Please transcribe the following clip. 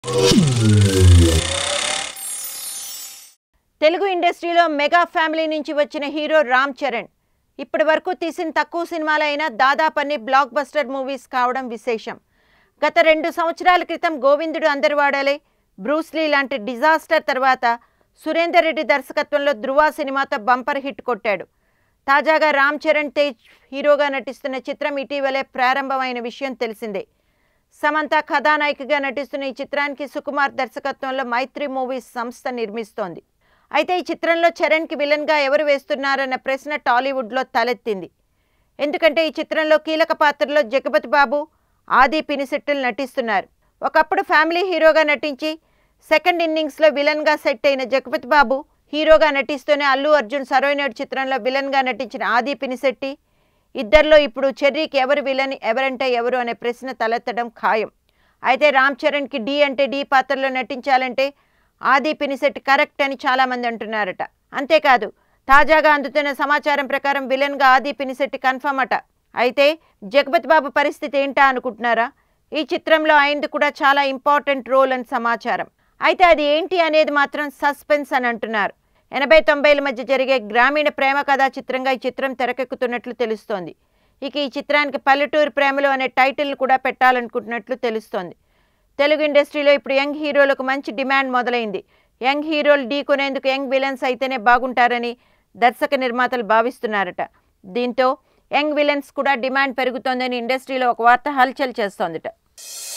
తెలుగు ఇండస్ట్రీలో mega family నుంచి వచ్చిన హీరో రామ్ చరణ్ ఇప్పటి వరకు తీసిన తక్కువ సినిమాలైనా దాదాపు అన్ని బ్లాక్ బస్టర్ మూవీస్ కావడం విశేషం గత రెండు సంవత్సరాల క్రితం గోవిందుడు అందరి వాడాలే బ్రూస్లీ లాంటి డిజాస్టర్ తర్వాత సురేందర్ రెడ్డి దర్శకత్వంలో ధృవ సినిమాతో బంపర్ హిట్ కొట్టాడు తాజాగా రామ్ చరణ్ తేజ్ హీరోగా నటిస్తున్న చిత్రం ఇటీవలే ప్రారంభమైన విషయం తెలిసిందే సమంత కథానాయికగా నటిస్తున్న ఈ చిత్రానికి సుకుమార్ దర్శకత్వంలో మైత్రి మూవీస్ సంస్థ నిర్మిస్తోంది అయితే ఈ చిత్రంలో చరణ్కి విలన్గా ఎవరు వేస్తున్నారన్న ప్రశ్న టాలీవుడ్లో తలెత్తింది ఎందుకంటే ఈ చిత్రంలో కీలక పాత్రలో జగపతి బాబు ఆది పినిశెట్టులు నటిస్తున్నారు ఒకప్పుడు ఫ్యామిలీ హీరోగా నటించి సెకండ్ ఇన్నింగ్స్లో విలన్గా సెట్ అయిన జగపతి బాబు హీరోగా నటిస్తూనే అల్లు అర్జున్ సరోయినడ్ చిత్రంలో విలన్గా నటించిన ఆది పినిశెట్టి ఇద్దరిలో ఇప్పుడు చెర్రీకి ఎవరు విలన్ ఎవరంటే ఎవరు అనే ప్రశ్న తలెత్తడం ఖాయం అయితే రామ్ చరణ్కి డి అంటే డి పాత్రలో నటించాలంటే ఆది పినిశెట్టి కరెక్ట్ అని చాలామంది అంటున్నారట అంతేకాదు తాజాగా అందుతున్న సమాచారం ప్రకారం విలన్గా ఆది పినిశెట్టి కన్ఫర్మ్ అట అయితే జగపతి బాబు పరిస్థితి ఏంటా అనుకుంటున్నారా ఈ చిత్రంలో ఆయనది కూడా చాలా ఇంపార్టెంట్ రోల్ అని సమాచారం అయితే అది ఏంటి అనేది మాత్రం సస్పెన్స్ అని అంటున్నారు ఎనభై తొంభైల మధ్య జరిగే గ్రామీణ ప్రేమ కథా చిత్రంగా ఈ చిత్రం తెరకెక్కుతున్నట్లు తెలుస్తోంది ఇక ఈ చిత్రానికి పల్లెటూరు ప్రేమలు అనే టైటిల్ని కూడా పెట్టాలనుకుంటున్నట్లు తెలుస్తోంది తెలుగు ఇండస్ట్రీలో ఇప్పుడు యంగ్ హీరోలకు మంచి డిమాండ్ మొదలైంది యంగ్ హీరోలు ఢీ కొనేందుకు యంగ్ విలన్స్ అయితేనే బాగుంటారని దర్శక నిర్మాతలు భావిస్తున్నారట దీంతో యంగ్ విలన్స్ కూడా డిమాండ్ పెరుగుతోందని ఇండస్ట్రీలో ఒక వార్త హల్చల్ చేస్తోందట